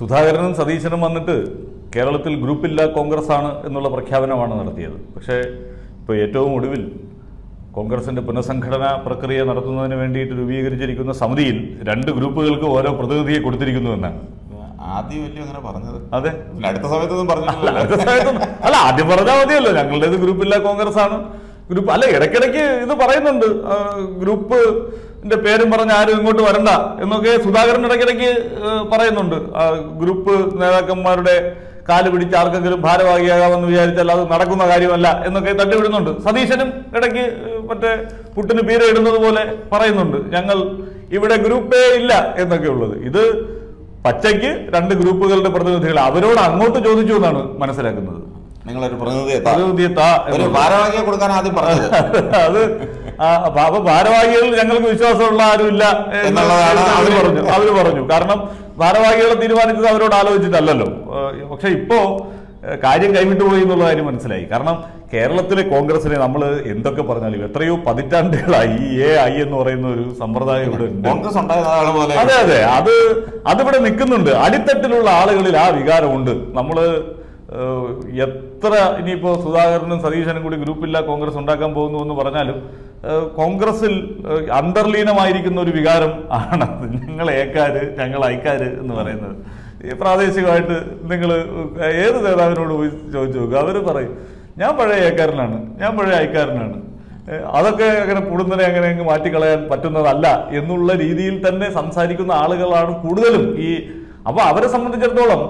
സുധാകരനും സതീശനും വന്നിട്ട് കേരളത്തിൽ ഗ്രൂപ്പില്ല കോൺഗ്രസ് ആണ് എന്നുള്ള പ്രഖ്യാപനമാണ് നടത്തിയത് പക്ഷേ ഇപ്പോൾ ഏറ്റവും ഒടുവിൽ കോൺഗ്രസിന്റെ പുനഃസംഘടനാ പ്രക്രിയ നടത്തുന്നതിന് വേണ്ടിയിട്ട് രൂപീകരിച്ചിരിക്കുന്ന സമിതിയിൽ രണ്ട് ഗ്രൂപ്പുകൾക്ക് ഓരോ പ്രതിനിധിയെ കൊടുത്തിരിക്കുന്നുവെന്നാണ് ആദ്യം വലിയ അങ്ങനെ പറഞ്ഞത് അതെ പിന്നെ അടുത്ത സമയത്തൊന്നും അല്ല, പറഞ്ഞിട്ടില്ല അടുത്ത സമയത്തൊന്നും- അല്ല ആദ്യം പറഞ്ഞാൽ മതിയല്ലോ ഞങ്ങളുടേത് ഗ്രൂപ്പില്ല കോൺഗ്രസ് ആണ് ഗ്രൂപ്പ് അല്ല ഇടയ്ക്കിടയ്ക്ക് ഇത് പറയുന്നുണ്ട് ആ, ഗ്രൂപ്പിന്റെ പേരും പറഞ്ഞ് ആരും ഇങ്ങോട്ട് വരണ്ട എന്നൊക്കെ സുധാകരൻ ഇടയ്ക്കിടയ്ക്ക് ആ, പറയുന്നുണ്ട് ആ, ഗ്രൂപ്പ് നേതാക്കന്മാരുടെ കാല് പിടിച്ച് ആർക്കെങ്കിലും ഭാരവാഹിയാകാമെന്ന് വിചാരിച്ചാൽ അത് നടക്കുന്ന കാര്യമല്ല എന്നൊക്കെ തട്ടിവിടുന്നുണ്ട് സതീശനും ഇടയ്ക്ക് ഏ, മറ്റേ പുട്ടിന് പീര ഇടുന്നത് പോലെ പറയുന്നുണ്ട് ഞങ്ങൾ ഇവിടെ ഗ്രൂപ്പേ ഇല്ല എന്നൊക്കെ ഉള്ളത് ഇത് പച്ചയ്ക്ക് രണ്ട് ഗ്രൂപ്പുകളുടെ പ്രതിനിധികൾ അവരോട് അങ്ങോട്ട് ചോദിച്ചു എന്നാണ് മനസ്സിലാക്കുന്നത് നിങ്ങളൊരു പ്രതിനിധിയെ താ- പ്രതിനിധിയെ താ ഒരു എന്ന്. ഭാരവാഹിയെ കൊടുക്കാൻ ആദ്യം പറഞ്ഞത് അത് ആ, അപ്പൊ അപ്പൊ ഭാരവാഹികൾ ഞങ്ങൾക്ക് വിശ്വാസമുള്ള ആരുമില്ല എന്ന് എന്നുള്ളതാണ് അവര് അവര് പറഞ്ഞു അവര് പറഞ്ഞു കാരണം ഭാരവാഹികളെ തീരുമാനിച്ചത് അവരോട് ആലോചിച്ചിട്ടല്ലല്ലോ ഏഹ് പക്ഷെ ഇപ്പോ ഏഹ് കാര്യം കൈവിട്ടു പോയി എന്നുള്ള കാര്യം മനസ്സിലായി കാരണം കേരളത്തിലെ കോൺഗ്രസിനെ നമ്മൾ എന്തൊക്കെ പറഞ്ഞാലും എത്രയോ പതിറ്റാണ്ടുകളായി ഈ എ ഐ എന്ന് പറയുന്ന ഒരു സമ്പ്രദായം ഇവിടെ ഉണ്ട് കോൺഗ്രസ് ഉണ്ടായ ആള് പോലെ അതെ അതെ അത് അതിവിടെ നിൽക്കുന്നുണ്ട് അടിത്തട്ടിലുള്ള ആളുകളിൽ ആ വികാരമുണ്ട് നമ്മള് ഏഹ്, എത്ര ഇനിയിപ്പോ സുധാകരനും സതീശനും കൂടി ഗ്രൂപ്പില്ല കോൺഗ്രസ് ഉണ്ടാക്കാൻ പോകുന്നു എന്ന് പറഞ്ഞാലും ഏഹ്, കോൺഗ്രസിൽ ഏഹ്, അന്തർലീനമായിരിക്കുന്ന ഒരു വികാരം ആണ് അത്. ഞങ്ങൾ ഏക്കാര് ഞങ്ങൾ അയക്കാര് എന്ന് പറയുന്നത് ഈ പ്രാദേശികമായിട്ട് നിങ്ങൾ ഏത് നേതാവിനോട് പോയി ചോദിച്ചു നോക്കുക അവർ പറയും ഞാൻ പഴയ ഏക്കാരനാണ് ഞാൻ പഴയ അയക്കാരനാണ് ഏഹ് അതൊക്കെ അങ്ങനെ കൂടുന്നതിനെ അങ്ങനെ അങ്ങ് മാറ്റിക്കളയാൻ പറ്റുന്നതല്ല എന്നുള്ള രീതിയിൽ തന്നെ സംസാരിക്കുന്ന ആളുകളാണ് കൂടുതലും ഈ അപ്പൊ അവരെ സംബന്ധിച്ചിടത്തോളം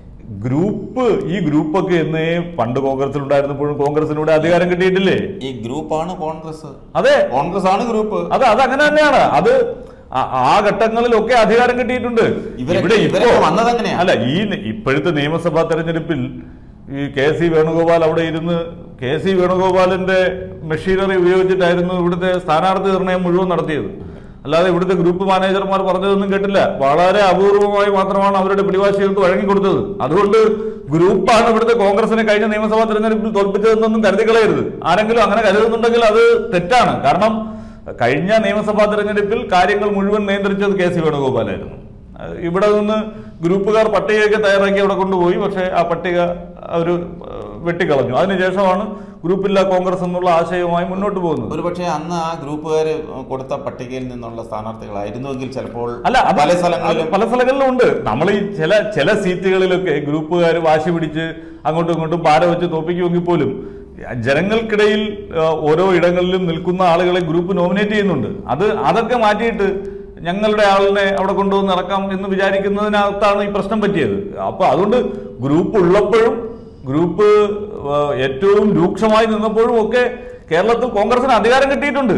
ഗ്രൂപ്പ് ഈ ഗ്രൂപ്പൊക്കെ എന്നേ പണ്ട് കോൺഗ്രസിൽ ഉണ്ടായിരുന്നപ്പോഴും കോൺഗ്രസിനൂടെ അധികാരം കിട്ടിയിട്ടില്ലേ ഈ ഗ്രൂപ്പാണ് കോൺഗ്രസ് അതെ കോൺഗ്രസ് ആണ് ഗ്രൂപ്പ് അത് അത് അങ്ങനെ തന്നെയാണ് അത് ആ- ആ ഘട്ടങ്ങളിലൊക്കെ അധികാരം കിട്ടിയിട്ടുണ്ട് ഇവരൊക്കെ- ഇപ്പോ- ഇവരൊക്കെ വന്നതെങ്ങനെയാ? അല്ല ഈ ന- ഇപ്പോഴത്തെ നിയമസഭാ തെരഞ്ഞെടുപ്പിൽ ഈ കെ സി വേണുഗോപാൽ അവിടെ ഇരുന്ന് കെ സി വേണുഗോപാലിന്റെ മെഷീനറി ഉപയോഗിച്ചിട്ടായിരുന്നു ഇവിടുത്തെ സ്ഥാനാർത്ഥി നിർണയം മുഴുവൻ നടത്തിയത് അല്ലാതെ ഇവിടുത്തെ ഗ്രൂപ്പ് മാനേജർമാർ പറഞ്ഞതൊന്നും കേട്ടില്ല വളരെ അപൂർവമായി മാത്രമാണ് അവരുടെ പിടിവാശികൾക്ക് വഴങ്ങിക്കൊടുത്തത് അതുകൊണ്ട് ഗ്രൂപ്പാണ് ഇവിടുത്തെ കോൺഗ്രസിനെ കഴിഞ്ഞ നിയമസഭാ തെരഞ്ഞെടുപ്പിൽ തോൽപ്പിച്ചതെന്നൊന്നും കരുതി കളയരുത് ആരെങ്കിലും അങ്ങനെ കരുതുന്നുണ്ടെങ്കിൽ അത് തെറ്റാണ് കാരണം കഴിഞ്ഞ നിയമസഭാ തെരഞ്ഞെടുപ്പിൽ കാര്യങ്ങൾ മുഴുവൻ നിയന്ത്രിച്ചത് കെ സി വേണുഗോപാലായിരുന്നു അഹ് ഇവിടെ നിന്ന് ഗ്രൂപ്പുകാർ പട്ടികയൊക്കെ തയ്യാറാക്കി അവിടെ കൊണ്ടുപോയി പക്ഷേ ആ പട്ടിക അവർ വെട്ടിക്കളഞ്ഞു അതിനുശേഷമാണ് ഗ്രൂപ്പില്ല കോൺഗ്രസ് എന്നുള്ള ആശയവുമായി മുന്നോട്ട് പോകുന്നത് ഒരുപക്ഷെ അന്ന് ആ ഗ്രൂപ്പുകാർ കൊടുത്ത പട്ടികയിൽ നിന്നുള്ള സ്ഥാനാർത്ഥികളായിരുന്നുവെങ്കിൽ ചിലപ്പോൾ അല്ല അത് പല സ്ഥലങ്ങളിലും അത് പല സ്ഥലങ്ങളിലും ഉണ്ട് നമ്മൾ ഈ ചില ചില സീറ്റുകളിലൊക്കെ ഗ്രൂപ്പുകാർ വാശി പിടിച്ച് അങ്ങോട്ടും ഇങ്ങോട്ടും പാര വെച്ച് തോപ്പിക്കുമെങ്കിൽ പോലും ജനങ്ങൾക്കിടയിൽ ആ, ഓരോ ഇടങ്ങളിലും നിൽക്കുന്ന ആളുകളെ ഗ്രൂപ്പ് നോമിനേറ്റ് ചെയ്യുന്നുണ്ട് അത് അതൊക്കെ മാറ്റിയിട്ട് ഞങ്ങളുടെ ആളിനെ അവിടെ കൊണ്ടുവന്ന് ഇറക്കാം എന്ന് വിചാരിക്കുന്നതിനകത്താണ് ഈ പ്രശ്നം പറ്റിയത് അപ്പൊ അതുകൊണ്ട് ഗ്രൂപ്പ് ഉള്ളപ്പോഴും ഗ്രൂപ്പ് ആ, ഏറ്റവും രൂക്ഷമായി നിന്നപ്പോഴും ഒക്കെ കേരളത്തിൽ കോൺഗ്രസിന് അധികാരം കിട്ടിയിട്ടുണ്ട്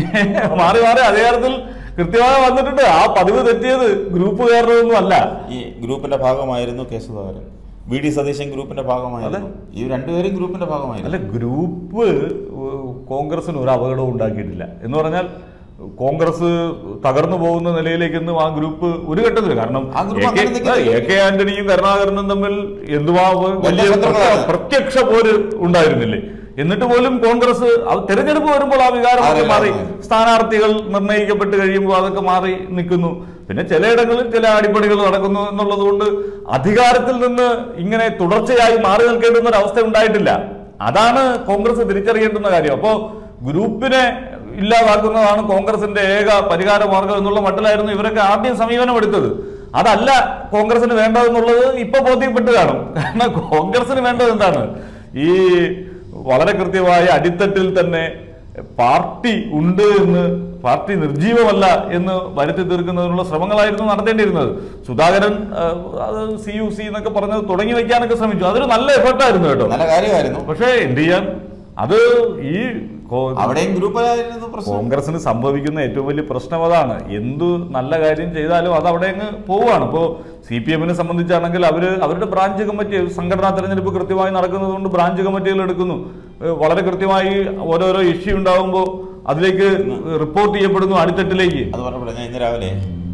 മാറി മാറി അധികാരത്തിൽ കൃത്യമായി വന്നിട്ടുണ്ട് ആ പതിവ് തെറ്റിയത് ഗ്രൂപ്പുകാരുടെ അല്ല ഈ ഗ്രൂപ്പിന്റെ ഭാഗമായിരുന്നു K Sudhakaran V D Satheesan ഗ്രൂപ്പിന്റെ ഭാഗമായിരുന്നു ഈ രണ്ടുപേരും ഗ്രൂപ്പിന്റെ ഭാഗമായിരുന്നു അല്ല ഗ്രൂപ്പ് ഏഹ്, കോൺഗ്രസിന് ഒരു അപകടവും ഉണ്ടാക്കിയിട്ടില്ല എന്ന് പറഞ്ഞാൽ കോൺഗ്രസ് തകർന്നു പോകുന്ന നിലയിലേക്കൊന്നും ആ ഗ്രൂപ്പ് ഒരു ഘട്ടത്തില് കാരണം ആ ഗ്രൂപ്പ് എ കെ- അങ്ങനെ നിൽക്കുന്നില്ല. എ കെ ആന്റണിയും കരുണാകരനും തമ്മിൽ എന്തുവാ വലിയ വലിയ ശത്രുക്കളാണ്. പ്രത്യക്ഷ പോര് ഉണ്ടായിരുന്നില്ലേ എന്നിട്ട് പോലും കോൺഗ്രസ് അത് തെരഞ്ഞെടുപ്പ് വരുമ്പോൾ ആ വികാരമൊക്കെ അതെ, മാറി അതെ. സ്ഥാനാർത്ഥികൾ നിർണ്ണയിക്കപ്പെട്ട് കഴിയുമ്പോൾ അതൊക്കെ മാറി നിൽക്കുന്നു പിന്നെ ചിലയിടങ്ങളിൽ ചില അടിപൊളികൾ നടക്കുന്നു എന്നുള്ളത് കൊണ്ട് അധികാരത്തിൽ നിന്ന് ഇങ്ങനെ തുടർച്ചയായി മാറി നിൽക്കേണ്ടുന്ന ഒരു അവസ്ഥ ഉണ്ടായിട്ടില്ല അതാണ് കോൺഗ്രസ് തിരിച്ചറിയേണ്ടുന്ന കാര്യം അപ്പോ ഗ്രൂപ്പിനെ ഇല്ലാതാക്കുന്നതാണ് കോൺഗ്രസിന്റെ ഏക പരിഹാര മാർഗം എന്നുള്ള മട്ടിലായിരുന്നു ഇവരൊക്കെ ആദ്യം സമീപനം എടുത്തത് അതല്ല കോൺഗ്രസിന് വേണ്ടതെന്നുള്ളത് ഇപ്പൊ ബോധ്യപ്പെട്ട് കാണും കാരണം കോൺഗ്രസിന് വേണ്ടത് എന്താണ് ഈ വളരെ കൃത്യമായ അടിത്തട്ടിൽ തന്നെ പാർട്ടി ഉണ്ട് എന്ന് പാർട്ടി നിർജീവമല്ല എന്ന് വരുത്തി തീർക്കുന്നതിനുള്ള ശ്രമങ്ങളായിരുന്നു നടത്തേണ്ടിയിരുന്നത് സുധാകരൻ ആ, അത് സി യു സി എന്നൊക്കെ പറഞ്ഞത് തുടങ്ങി വെക്കാനൊക്കെ ശ്രമിച്ചു അതൊരു നല്ല എഫർട്ടായിരുന്നു കേട്ടോ നല്ല കാര്യമായിരുന്നു പക്ഷേ എന്ത് ചെയ്യാൻ അത് ഈ കോ- അവിടെയും ഗ്രൂപ്പായിരുന്നു പ്രശ്നം കോൺഗ്രസിന് സംഭവിക്കുന്ന ഏറ്റവും വലിയ പ്രശ്നം അതാണ് എന്തു നല്ല കാര്യം ചെയ്താലും അത് അവിടെ അങ്ങ് പോവുകയാണ് ഇപ്പോൾ സി പി എമ്മിനെ സംബന്ധിച്ചാണെങ്കിൽ അവർ അവരുടെ ബ്രാഞ്ച് കമ്മിറ്റി സംഘടനാ തെരഞ്ഞെടുപ്പ് കൃത്യമായി നടക്കുന്നത് കൊണ്ട് ബ്രാഞ്ച് കമ്മിറ്റികൾ എടുക്കുന്നു ഏഹ് വളരെ കൃത്യമായി ഓരോരോ ഇഷ്യൂ ഉണ്ടാകുമ്പോൾ അതിലേക്ക് റിപ്പോർട്ട് ചെയ്യപ്പെടുന്നു അടിത്തട്ടിലേക്ക് അത് പറഞ്ഞപ്പോൾ ഞാൻ ഇന്ന് രാവിലെ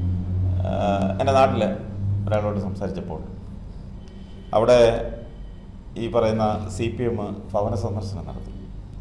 ആ, എൻ്റെ നാട്ടിൽ ഒരാളോട് സംസാരിച്ചപ്പോൾ അവിടെ ഈ പറയുന്ന സി പി എം ഭവന സന്ദർശനം നടത്തി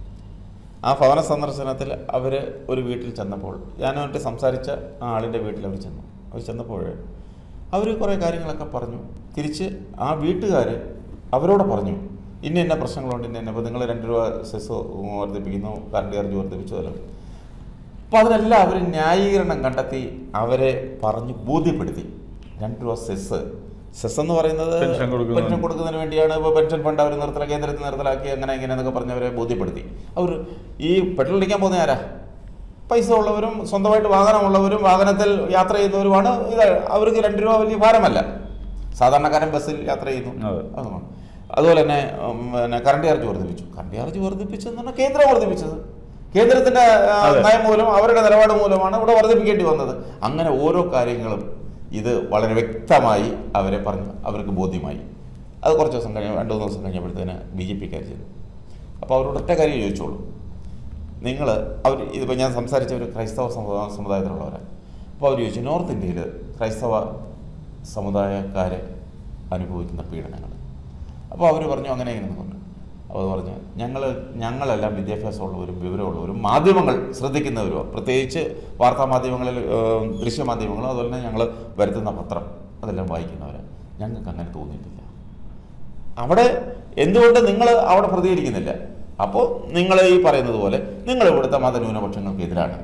ആ ഭവന സന്ദർശനത്തിൽ അവർ ഒരു വീട്ടിൽ ചെന്നപ്പോൾ ഞാനുമായിട്ട് സംസാരിച്ച ആ ആളിൻ്റെ വീട്ടിൽ അവർ ചെന്നു അവർ ചെന്നപ്പോൾ അവർ കുറേ കാര്യങ്ങളൊക്കെ പറഞ്ഞു തിരിച്ച് ആ വീട്ടുകാർ അവരോട് പറഞ്ഞു ഇന്ന ഇന്ന പ്രശ്നങ്ങളുണ്ട് ഇന്ന ഇന്ന ഇപ്പോൾ നിങ്ങൾ രണ്ട് രൂപ സെസ് വർദ്ധിപ്പിക്കുന്നു കറണ്ട് ചാർജ് വർദ്ധിപ്പിച്ചതല്ലോ അപ്പോൾ അതിനെല്ലാം അവർ ന്യായീകരണം കണ്ടെത്തി അവരെ പറഞ്ഞ് ബോധ്യപ്പെടുത്തി രണ്ട് രൂപ സെസ് സെസ് എന്ന് പറയുന്നത് പെൻഷൻ കൊടുക്കുന്നതിന്. പെൻഷൻ കൊടുക്കുന്നതിന് വേണ്ടിയാണ് ഇപ്പോൾ പെൻഷൻ ഫണ്ട് അവർ നിർത്തലാക്കി കേന്ദ്രത്തിൽ നിർത്തലാക്കി അങ്ങനെ ഇങ്ങനെ എന്നൊക്കെ പറഞ്ഞ് അവരെ ബോധ്യപ്പെടുത്തി അവർ ഈ പെട്രോൾ അടിക്കാൻ പോകുന്ന ആരാ പൈസ ഉള്ളവരും സ്വന്തമായിട്ട് വാഹനമുള്ളവരും വാഹനത്തിൽ യാത്ര ചെയ്യുന്നവരുമാണ് ഇത് അവർക്ക് രണ്ട് രൂപ വലിയ ഭാരമല്ല സാധാരണക്കാരൻ ബസ്സിൽ യാത്ര ചെയ്യുന്നു അതെ. അതുമാണ് അതുപോലെ തന്നെ ഉം, പിന്നെ കറണ്ട് ചാർജ് വർദ്ധിപ്പിച്ചു കറണ്ട് ചാർജ് വർദ്ധിപ്പിച്ചെന്ന് പറഞ്ഞാൽ കേന്ദ്രം വർദ്ധിപ്പിച്ചത് കേന്ദ്രത്തിന്റെ ആ, അതെ. നയം മൂലം അവരുടെ നിലപാട് മൂലമാണ് ഇവിടെ വർദ്ധിപ്പിക്കേണ്ടി വന്നത് അങ്ങനെ ഓരോ കാര്യങ്ങളും ഇത് വളരെ വ്യക്തമായി അവരെ പറഞ്ഞു അവർക്ക് ബോധ്യമായി അത് കുറച്ച് ദിവസം കഴിഞ്ഞ് രണ്ട് മൂന്ന് ദിവസം കഴിഞ്ഞപ്പോഴത്തേന് ബി ജെ പിക്കാർ ചെയ്തു അപ്പോൾ അവരോട് ഒറ്റ കാര്യം ചോദിച്ചോളൂ നിങ്ങൾ അവർ ഇതിപ്പോൾ ഞാൻ സംസാരിച്ച ഒരു ക്രൈസ്തവ സമുദായ സമുദായത്തിലുള്ളവരാണ് അപ്പോൾ അവർ ചോദിച്ചു നോർത്ത് ഇന്ത്യയിൽ ക്രൈസ്തവ സമുദായക്കാരെ അനുഭവിക്കുന്ന പീഡനങ്ങൾ അപ്പോൾ അവർ പറഞ്ഞു അങ്ങനെ ഇങ്ങനെ എന്ന് പറഞ്ഞു അപ്പോൾ അത് പറഞ്ഞു ഞങ്ങൾ ഞങ്ങളെല്ലാം വിദ്യാഭ്യാസമുള്ളവരും വിവരമുള്ളവരും മാധ്യമങ്ങൾ ശ്രദ്ധിക്കുന്നവരും പ്രത്യേകിച്ച് വാർത്താ മാധ്യമങ്ങളിൽ ഏഹ്, ദൃശ്യമാധ്യമങ്ങളും അതുപോലെ തന്നെ ഞങ്ങൾ വരുത്തുന്ന പത്രം അതെല്ലാം വായിക്കുന്നവരാണ് ഞങ്ങൾക്ക് അങ്ങനെ തോന്നിയിട്ടില്ല അവിടെ എന്തുകൊണ്ട് നിങ്ങൾ അവിടെ പ്രതികരിക്കുന്നില്ല അപ്പോൾ നിങ്ങൾ ഈ പറയുന്നത് പോലെ നിങ്ങൾ ഇവിടുത്തെ മതന്യൂനപക്ഷങ്ങൾക്ക് എതിരാണ്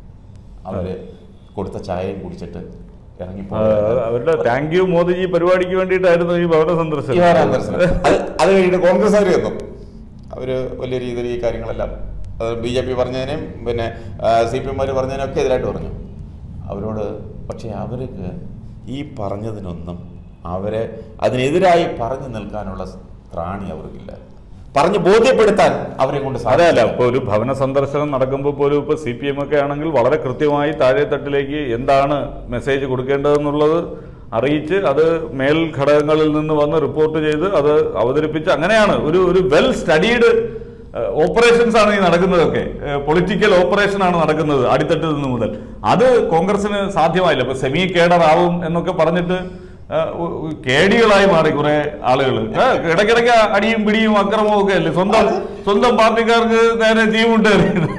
അവര് കൊടുത്ത ചായയും കുടിച്ചിട്ട് ഇറങ്ങി ആ, അവരുടെ താങ്ക് യു മോദിജി പരിപാടിക്ക് വേണ്ടിയിട്ടായിരുന്നു ഈ ഭവന സന്ദർശനം ദർശനം അത് അത് കഴിഞ്ഞിട്ട് കോൺഗ്രസ് അവർ വന്നു അവര് വലിയ രീതിയിൽ ഈ കാര്യങ്ങളെല്ലാം ബി ജെ പി പറഞ്ഞതിനും പിന്നെ സി പി എമ്മാർ പറഞ്ഞതിനും ഒക്കെ എതിരായിട്ട് പറഞ്ഞു അവരോട് പക്ഷേ അവർക്ക് ഈ പറഞ്ഞതിനൊന്നും അവരെ അതിനെതിരായി പറഞ്ഞു നിൽക്കാനുള്ള ത്രാണി അവർക്കില്ല പറഞ്ഞ് ബോധ്യപ്പെടുത്താൻ അവരെ കൊണ്ട് അതല്ല സാധിക്കില്ല ഇപ്പൊ ഒരു ഭവന സന്ദർശനം നടക്കുമ്പോൾ പോലും ഇപ്പൊ സി പി എം ഒക്കെ ആണെങ്കിൽ വളരെ കൃത്യമായി താഴെത്തട്ടിലേക്ക് എന്താണ് മെസ്സേജ് കൊടുക്കേണ്ടതെന്നുള്ളത് അറിയിച്ച് അത് മേൽ ഘടകങ്ങളിൽ നിന്ന് വന്ന് റിപ്പോർട്ട് ചെയ്ത് അത് അവതരിപ്പിച്ച് അങ്ങനെയാണ് ഒരു ഒരു വെൽ സ്റ്റഡീഡ് ഓപ്പറേഷൻസ് ആണ് ഈ നടക്കുന്നതൊക്കെ പൊളിറ്റിക്കൽ ഓപ്പറേഷൻ ആണ് നടക്കുന്നത് അടിത്തട്ടിൽ നിന്ന് മുതൽ അത് കോൺഗ്രസിന് സാധ്യമായില്ല ഇപ്പൊ സെമി കേഡർ ആവും എന്നൊക്കെ പറഞ്ഞിട്ട് ആ, ഉ- ഉ- കേടികളായി മാറി കുറെ ആളുകൾ ഇടയ്ക്കിടയ്ക്ക് അടിയും പിടിയും അക്രമവും ഒക്കെ അല്ലേ സ്വന്തം സ്വന്തം പാർട്ടിക്കാർക്ക് നേരെ ജീവുണ്ട്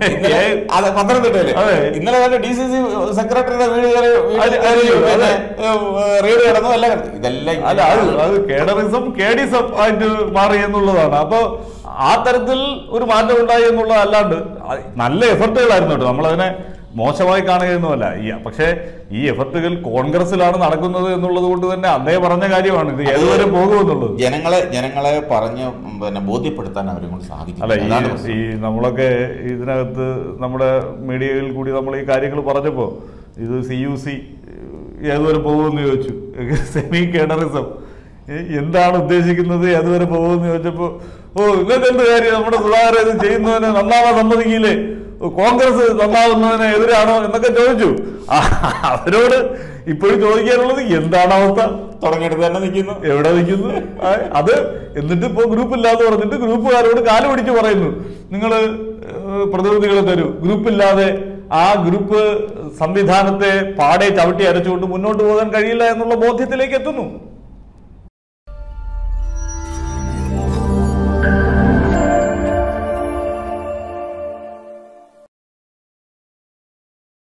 അത് പത്തനംതിട്ടയില് അതെ. ഇന്നലെ തന്നെ ഡി സി സി സെക്രട്ടറിയുടെ വീട് കയറി വീട്ടിൽ അത് കയറി അതെ. പിന്നെ, ഏഹ്, റെയ്ഡ് കിടന്നു എല്ലാം കിടന്നു. ഇതെല്ലാം അല്ല അത് അത് കേഡറിസം കേഡിസം ആയിട്ട് മാറി എന്നുള്ളതാണ് അപ്പൊ ആ തരത്തിൽ ഒരു മാറ്റം ഉണ്ടായി എന്നുള്ളതല്ലാണ്ട് അത് നല്ല എഫർട്ടുകളായിരുന്നു കേട്ടോ നമ്മളതിനെ മോശമായി കാണുകയൊന്നുമല്ല ഈ പക്ഷേ ഈ എഫർട്ടുകൾ കോൺഗ്രസിലാണ് നടക്കുന്നത് എന്നുള്ളത് കൊണ്ട് തന്നെ അന്നേ പറഞ്ഞ കാര്യമാണ് ഇത് ഏതുവരെ പോകുമെന്നുള്ളത് ജനങ്ങളെ ജനങ്ങളെ പറഞ്ഞ് പിന്നെ ബോധ്യപ്പെടുത്താൻ അവരെ കൊണ്ട് സാധിക്കും അല്ല അതാണ് ഈ പ്രശ്നം. ഈ നമ്മളൊക്കെ ഇതിനകത്ത് നമ്മുടെ മീഡിയയിൽ കൂടി നമ്മൾ ഈ കാര്യങ്ങൾ പറഞ്ഞപ്പോ ഇത് സി യു സി ഏതുവരെ പോകുമെന്ന് ചോദിച്ചു സെമി കേഡറിസം എന്താണ് ഉദ്ദേശിക്കുന്നത് ഏതുവരെ പോകുമെന്ന് ചോദിച്ചപ്പോ ഓ ഇന്നത്തെ എന്ത് കാര്യം നമ്മുടെ സുധാകരൻ ഇത് ചെയ്യുന്നതിന് നന്നാവാൻ സമ്മതിക്കില്ലേ ഓ, കോൺഗ്രസ് നന്നാവുന്നതിന് എതിരാണോ എന്നൊക്കെ ചോദിച്ചു ആ, അവരോട് ഇപ്പോഴും ചോദിക്കാനുള്ളത് എന്താണ് അവസ്ഥ തുടങ്ങിയിട്ട് തന്നെ നിൽക്കുന്നു എവിടെ നിൽക്കുന്നു ആ, അത് എന്നിട്ട് ഇപ്പോ ഗ്രൂപ്പ് ഇല്ലാന്ന് പറഞ്ഞിട്ട് ഗ്രൂപ്പുകാരോട് കാല് പിടിച്ച് പറയുന്നു നിങ്ങൾ പ്രതിനിധികളെ തരൂ ഗ്രൂപ്പ് ഇല്ലാതെ ആ ഗ്രൂപ്പ് സംവിധാനത്തെ പാടെ ചവിട്ടി അരച്ചുകൊണ്ട് മുന്നോട്ട് പോകാൻ കഴിയില്ല എന്നുള്ള ബോധ്യത്തിലേക്ക് എത്തുന്നു